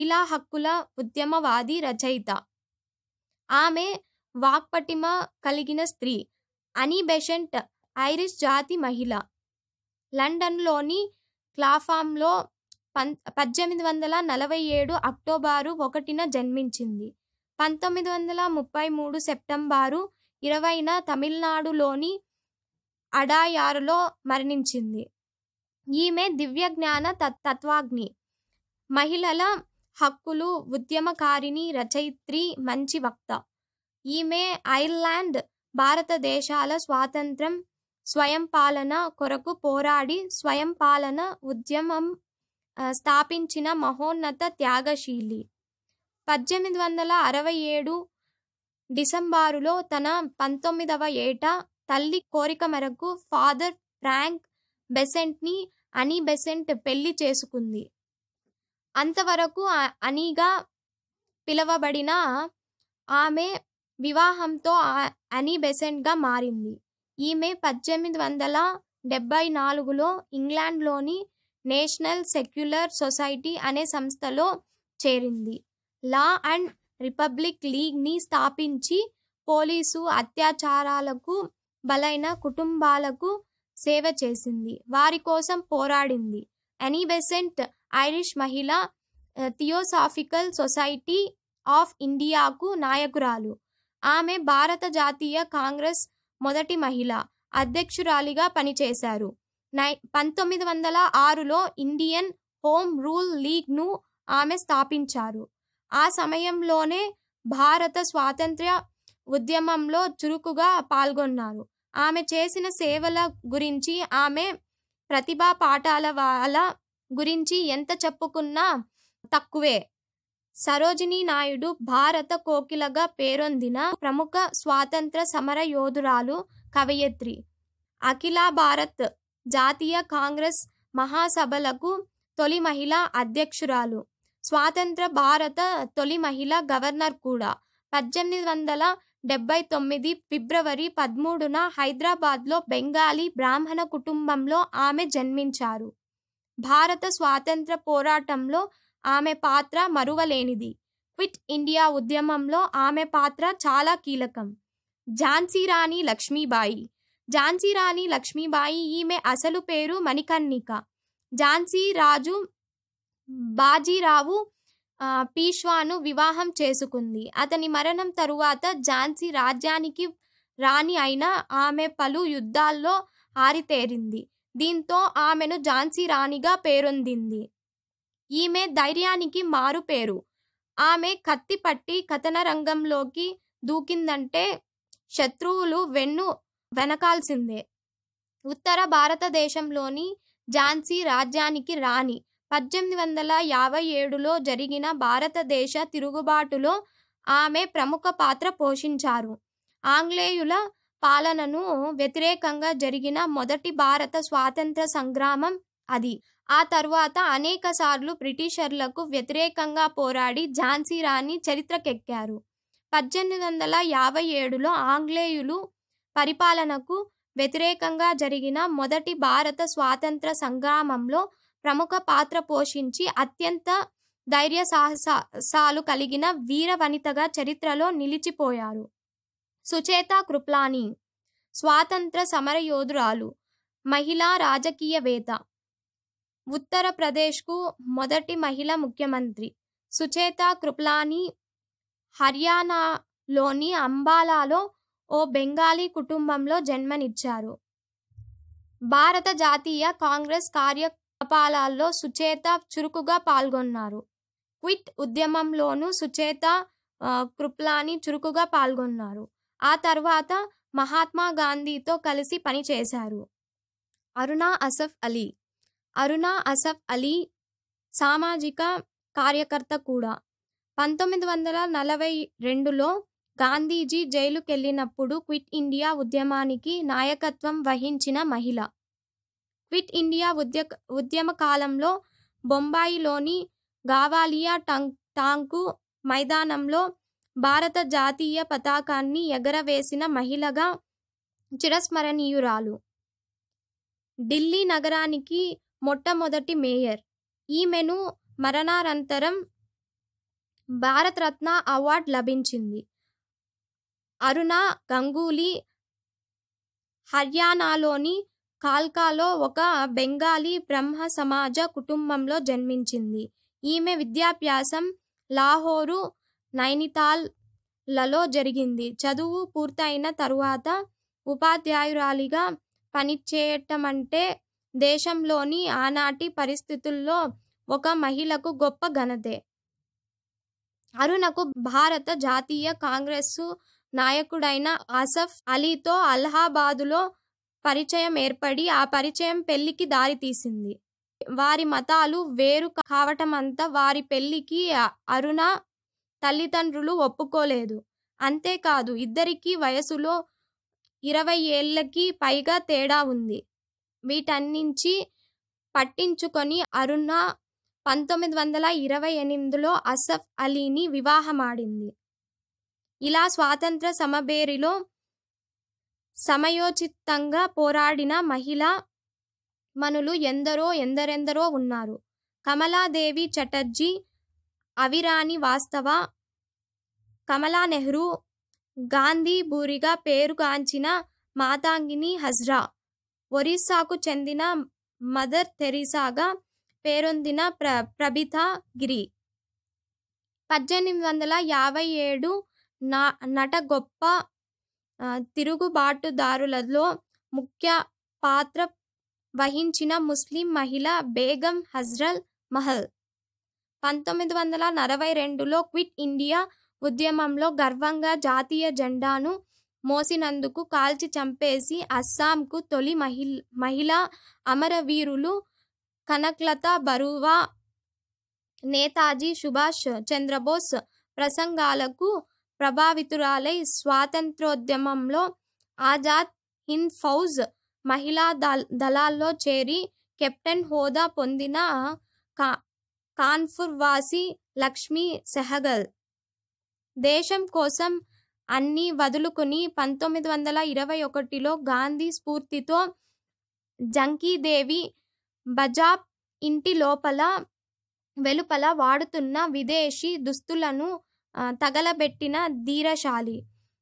మహిళా హక్కుల ఉద్యమవాది రచయిత ఆమె వాక్పటిమ కలిగిన స్త్రీ అనీ బెసెంట్ ఐరిష్ జాతి మహిళ లండన్లోని క్లాఫామ్లో పం పద్దెనిమిది వందల నలభై ఏడు అక్టోబరు ఒకటిన జన్మించింది పంతొమ్మిది వందల ముప్పై మూడు సెప్టెంబరు ఇరవైన తమిళనాడులోని అడాయారులో మరణించింది ఈమె దివ్యజ్ఞాన తత్వాగ్ని మహిళల హక్కులు ఉద్యమకారిణి రచయిత్రి మంచి వక్త ఈమె ఐర్లాండ్ భారతదేశాల స్వాతంత్రం స్వయం పాలన కొరకు పోరాడి స్వయం పాలన ఉద్యమం స్థాపించిన మహోన్నత త్యాగశీలి పద్దెనిమిది వందల అరవై ఏడు డిసెంబరులో తన పంతొమ్మిదవ ఏట తల్లి కోరిక మేరకు ఫాదర్ ఫ్రాంక్ బెసెంట్ని అనీ బెసెంట్ పెళ్లి చేసుకుంది అంతవరకు అనీగా పిలువబడిన ఆమె వివాహంతో అనీ బెసెంట్గా మారింది ఈమె పద్దెనిమిది వందల డెబ్బై నాలుగులో ఇంగ్లాండ్లోని నేషనల్ సెక్యులర్ సొసైటీ అనే సంస్థలో చేరింది లా అండ్ రిపబ్లిక్ లీగ్ని స్థాపించి పోలీసు అత్యాచారాలకు బలైన కుటుంబాలకు సేవ చేసింది వారి కోసం పోరాడింది అనీ బెసెంట్ ఐరిష్ మహిళ థియోసాఫికల్ సొసైటీ ఆఫ్ ఇండియాకు నాయకురాలు ఆమె భారత జాతీయ కాంగ్రెస్ మొదటి మహిళ అధ్యక్షురాలిగా పనిచేశారు నై పంతొమ్మిది వందల ఆరులో ఇండియన్ హోమ్ రూల్ లీగ్ను ఆమె స్థాపించారు ఆ సమయంలోనే భారత స్వాతంత్ర్య ఉద్యమంలో చురుకుగా పాల్గొన్నారు ఆమె చేసిన సేవల గురించి ఆమె ప్రతిభా పాఠాల వాళ్ళ గురించి ఎంత చెప్పుకున్నా తక్కువే సరోజినీ నాయుడు భారత కోకిలగా పేరొందిన ప్రముఖ స్వాతంత్ర సమర యోధురాలు కవయత్రి అఖిల భారత్ జాతీయ కాంగ్రెస్ మహాసభలకు తొలి మహిళా అధ్యక్షురాలు స్వాతంత్ర భారత తొలి మహిళా గవర్నర్ కూడా పద్దెనిమిది వందల డెబ్బై తొమ్మిది ఫిబ్రవరి పదమూడున హైదరాబాద్లో బెంగాలీ బ్రాహ్మణ కుటుంబంలో ఆమె జన్మించారు భారత స్వాతంత్ర పోరాటంలో ఆమె పాత్ర మరువలేనిది క్విట్ ఇండియా ఉద్యమంలో ఆమె పాత్ర చాలా కీలకం ఝాన్సీ రాణి లక్ష్మీబాయి ఝాన్సీ రాణి లక్ష్మీబాయి ఈమె అసలు పేరు మణికర్ణిక ఝాన్సీ రాజు బాజీరావు పీష్వాను వివాహం చేసుకుంది అతని మరణం తరువాత ఝాన్సీ రాజ్యానికి రాణి అయిన ఆమె పలు యుద్ధాల్లో ఆరితేరింది దీంతో ఆమెను ఝాన్సీ రాణిగా పేరొందింది ఈమె ధైర్యానికి మారు పేరు ఆమె కత్తి పట్టి కథన రంగంలోకి దూకిందంటే శత్రువులు వెన్ను వెనకాల్సిందే ఉత్తర భారతదేశంలోని ఝాన్సీ రాజ్యానికి రాణి పద్దెనిమిది వందల యాభై ఏడులో జరిగిన భారతదేశ తిరుగుబాటులో ఆమె ప్రముఖ పాత్ర పోషించారు ఆంగ్లేయుల పాలనను వ్యతిరేకంగా జరిగిన మొదటి భారత స్వాతంత్ర సంగ్రామం అది ఆ తర్వాత అనేక సార్లు బ్రిటిషర్లకు వ్యతిరేకంగా పోరాడి ఝాన్సీ రాణి చరిత్రకెక్కారు పద్దెనిమిది వందల యాభై ఏడులో ఆంగ్లేయులు పరిపాలనకు వ్యతిరేకంగా జరిగిన మొదటి భారత స్వాతంత్ర సంగ్రామంలో ప్రముఖ పాత్ర పోషించి అత్యంత ధైర్య సాహసాలు కలిగిన వీర వనితగా చరిత్రలో నిలిచిపోయారు సుచేత కృప్లాని స్వాతంత్ర సమరయోధురాలు మహిళా రాజకీయవేత్త ఉత్తరప్రదేశ్కు మొదటి మహిళా ముఖ్యమంత్రి సుచేత కృప్లాని హర్యానాలోని అంబాలాలో ఓ బెంగాలీ కుటుంబంలో జన్మనిచ్చారు భారత జాతీయ కాంగ్రెస్ కార్యకలాపాలలో సుచేత చురుకుగా పాల్గొన్నారు క్విట్ ఉద్యమంలోనూ సుచేత కృప్లాని చురుకుగా పాల్గొన్నారు ఆ తర్వాత మహాత్మా గాంధీతో కలిసి పనిచేశారు అరుణా అసఫ్ అలీ అరుణా అసఫ్ అలీ సామాజిక కార్యకర్త కూడా పంతొమ్మిది వందల నలభై రెండులో గాంధీజీ జైలుకెళ్లినప్పుడు క్విట్ ఇండియా ఉద్యమానికి నాయకత్వం వహించిన మహిళ క్విట్ ఇండియా ఉద్య ఉద్యమ కాలంలో బొంబాయిలోని గావాలియా టంక్ టాంకు మైదానంలో భారత జాతీయ పతాకాన్ని ఎగరవేసిన మహిళగా చిరస్మరణీయురాలు ఢిల్లీ నగరానికి మొట్టమొదటి మేయర్ ఈమెను మరణానంతరం భారతరత్న అవార్డు లభించింది అరుణ గంగూలీ హర్యానాలోని కాల్కాలో ఒక బెంగాలీ బ్రహ్మ సమాజ కుటుంబంలో జన్మించింది ఈమె విద్యాభ్యాసం లాహోరు నైనితాల్ లలో జరిగింది చదువు పూర్తయిన తరువాత ఉపాధ్యాయురాలిగా పనిచేయటమంటే దేశంలోని ఆనాటి పరిస్థితుల్లో ఒక మహిళకు గొప్ప ఘనతే అరుణకు భారత జాతీయ కాంగ్రెస్సు నాయకుడైన ఆసఫ్ అలీతో అలహాబాదులో పరిచయం ఏర్పడి ఆ పరిచయం పెళ్లికి దారితీసింది వారి మతాలు వేరు కావటమంతా వారి పెళ్లికి అరుణ తల్లిదండ్రులు ఒప్పుకోలేదు అంతేకాదు ఇద్దరికీ వయసులో ఇరవై ఏళ్లకి పైగా తేడా ఉంది వీటన్నించి పట్టించుకొని అరుణ పంతొమ్మిది వందల ఇరవై ఎనిమిదిలో అసఫ్ అలీని వివాహమాడింది ఇలా స్వాతంత్ర సమబేరిలో సమయోచితంగా పోరాడిన మహిళా మనులు ఎందరో ఎందరెందరో ఉన్నారు కమలాదేవి చటర్జీ అవిరాని వాస్తవ కమలా నెహ్రూ గాంధీ బూరిగా పేరుగాంచిన మాతాంగిని హజ్రా ఒరిస్సాకు చెందిన మదర్ తెరీసాగా పేరొందిన ప్ర ప్రభిత గిరి పద్దెనిమిది వందల యాభై ఏడు నా నట గొప్ప తిరుగుబాటుదారులలో ముఖ్య పాత్ర వహించిన ముస్లిం మహిళ బేగం హజ్రల్ మహల్ పంతొమ్మిది వందల నలభై రెండులో క్విట్ ఇండియా ఉద్యమంలో గర్వంగా జాతీయ జెండాను మోసినందుకు కాల్చి చంపేసి అస్సాంకు తొలి మహిళ మహిళా అమరవీరులు కనక్లత బరువా నేతాజీ సుభాష్ చంద్రబోస్ ప్రసంగాలకు ప్రభావితురాలై స్వాతంత్రోద్యమంలో ఆజాద్ హింద్ ఫౌజ్ మహిళా దళ దళాల్లో చేరి కెప్టెన్ హోదా పొందిన కా కాన్ఫుర్వాసి లక్ష్మీ సెహగల్ దేశం కోసం అన్నీ వదులుకుని పంతొమ్మిది వందల ఇరవై ఒకటిలో గాంధీ స్ఫూర్తితో జంకీదేవి బజాబ్ ఇంటి లోపల వెలుపల వాడుతున్న విదేశీ దుస్తులను తగలబెట్టిన ధీరశాలి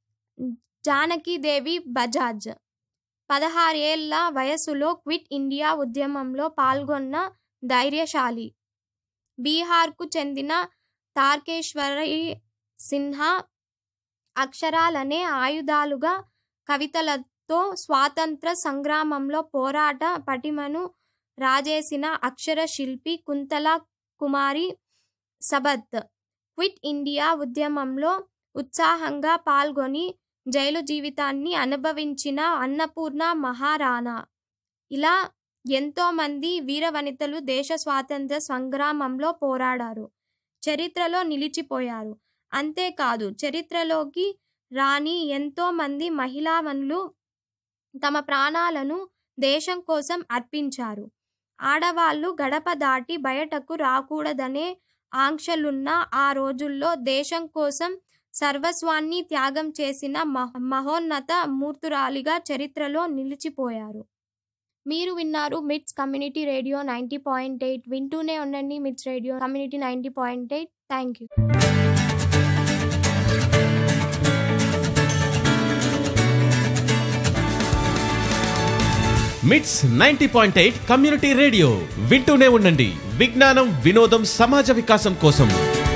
జానకీదేవి బజాజ్ పదహారేళ్ల వయసులో క్విట్ ఇండియా ఉద్యమంలో పాల్గొన్న ధైర్యశాలి బీహార్కు చెందిన తార్కేశ్వరి సిన్హా అక్షరాలనే ఆయుధాలుగా కవితలతో స్వాతంత్ర సంగ్రామంలో పోరాట పటిమను రాజేసిన అక్షర శిల్పి కుంతల కుమారి సబత్ క్విట్ ఇండియా ఉద్యమంలో ఉత్సాహంగా పాల్గొని జైలు జీవితాన్ని అనుభవించిన అన్నపూర్ణ మహారాణా ఇలా ఎంతోమంది వీరవనితలు దేశ స్వాతంత్ర సంగ్రామంలో పోరాడారు చరిత్రలో నిలిచిపోయారు అంతేకాదు చరిత్రలోకి రాని ఎంతోమంది మహిళావనులు తమ ప్రాణాలను దేశం కోసం అర్పించారు ఆడవాళ్లు గడప దాటి బయటకు రాకూడదనే ఆంక్షలున్న ఆ రోజుల్లో దేశం కోసం సర్వస్వాన్ని త్యాగం చేసిన మహోన్నత మూర్తురాలిగా చరిత్రలో నిలిచిపోయారు మీరు విన్నారు MITS community radio ninety point eight వింటూనే ఉండండి MITS radio community ninety point eight thank you MITS ninety point eight community radio వింటూనే ఉండండి విజ్ఞానం వినోదం సమాజ వికాసం కోసం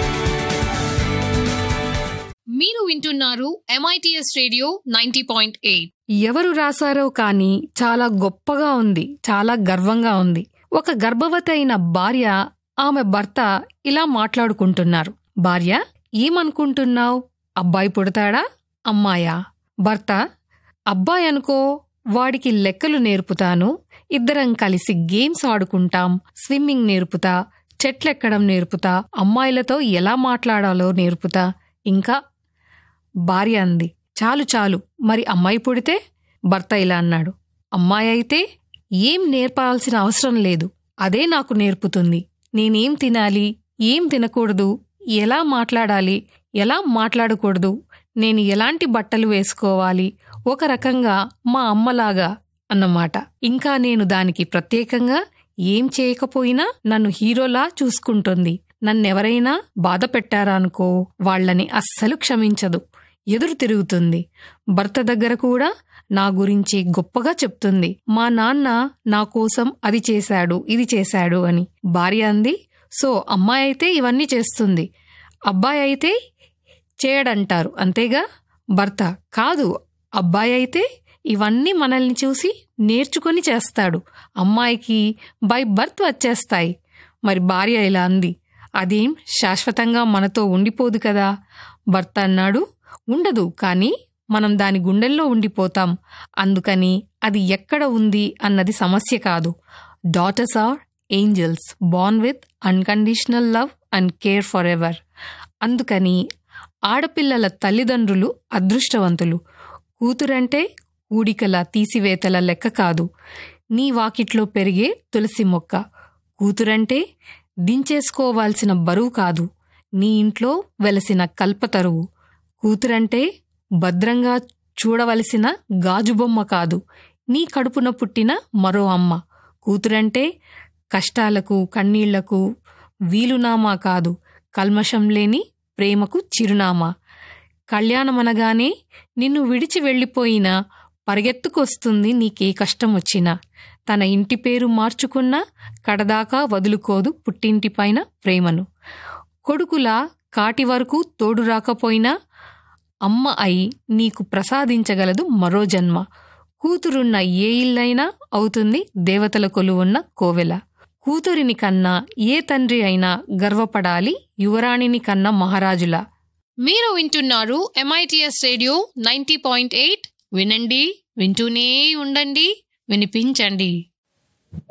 మీరు వింటున్నారు MITS radio ninety point eight ఎవరు రాశారో కానీ చాలా గొప్పగా ఉంది చాలా గర్వంగా ఉంది ఒక గర్భవతి అయిన భార్య ఆమె భర్త ఇలా మాట్లాడుకుంటున్నారు భార్య ఏమనుకుంటున్నావు అబ్బాయి పుడతాడా అమ్మాయా భర్త అబ్బాయి అనుకో వాడికి లెక్కలు నేర్పుతాను ఇద్దరం కలిసి గేమ్స్ ఆడుకుంటాం స్విమ్మింగ్ నేర్పుతా చెట్లెక్కడం నేర్పుతా అమ్మాయిలతో ఎలా మాట్లాడాలో నేర్పుతా ఇంకా భార్య అంది చాలు చాలు మరి అమ్మాయి పుడితే భర్త ఇలా అన్నాడు అమ్మాయి అయితే ఏం నేర్పాల్సిన అవసరం లేదు అదే నాకు నేర్పుతుంది నేనేం తినాలి ఏం తినకూడదు ఎలా మాట్లాడాలి ఎలా మాట్లాడకూడదు నేను ఎలాంటి బట్టలు వేసుకోవాలి ఒక రకంగా మా అమ్మలాగా అన్నమాట ఇంకా నేను దానికి ప్రత్యేకంగా ఏం చేయకపోయినా నన్ను హీరోలా చూసుకుంటుంది నన్నెవరైనా బాధ పెట్టారా అనుకో వాళ్ళని అస్సలు క్షమించదు ఎదురు తిరుగుతుంది భర్త దగ్గర కూడా నా గురించి గొప్పగా చెప్తుంది మా నాన్న నా కోసం అది చేశాడు ఇది చేశాడు అని భార్య అంది సో అమ్మాయి అయితే ఇవన్నీ చేస్తుంది అబ్బాయి అయితే చేయడంటారు అంతేగా భర్త కాదు అబ్బాయి అయితే ఇవన్నీ మనల్ని చూసి నేర్చుకొని చేస్తాడు అమ్మాయికి బై బర్త్ వచ్చేస్తాయి మరి భార్య ఇలా అంది అదేం శాశ్వతంగా మనతో ఉండిపోదు కదా భర్త అన్నాడు ఉండదు కానీ మనం దాని గుండెల్లో ఉండిపోతాం అందుకని అది ఎక్కడ ఉంది అన్నది సమస్య కాదు daughters are angels born with unconditional love and care for ever అందుకని ఆడపిల్లల తల్లిదండ్రులు అదృష్టవంతులు కూతురంటే ఊడికల తీసివేతల లెక్క కాదు నీ వాకిట్లో పెరిగే తులసి మొక్క కూతురంటే దించేసుకోవాల్సిన బరువు కాదు నీ ఇంట్లో వెలసిన కల్పతరువు కూతురంటే భద్రంగా చూడవలసిన గాజుబొమ్మ కాదు నీ కడుపున పుట్టిన మరో అమ్మ కూతురంటే కష్టాలకు కన్నీళ్లకు వీలునామా కాదు కల్మషం లేని ప్రేమకు చిరునామా కళ్యాణమనగానే నిన్ను విడిచి వెళ్ళిపోయినా పరిగెత్తుకొస్తుంది నీకే కష్టం వచ్చినా తన ఇంటి పేరు మార్చుకున్నా కడదాకా వదులుకోదు పుట్టింటిపైన ప్రేమను కొడుకులా కాటి వరకు తోడు రాకపోయినా అమ్మ అయి నీకు ప్రసాదించగలదు మరో జన్మ కూతురున్న ఏ ఇల్లైనా అవుతుంది దేవతల కొలువున్న కోవెల కూతురిని కన్నా ఏ తండ్రి అయినా గర్వపడాలి యువరాణిని కన్నా మహారాజులా మీరు వింటున్నారు MITS radio ninety point eight వినండి వింటూనే ఉండండి వినిపించండి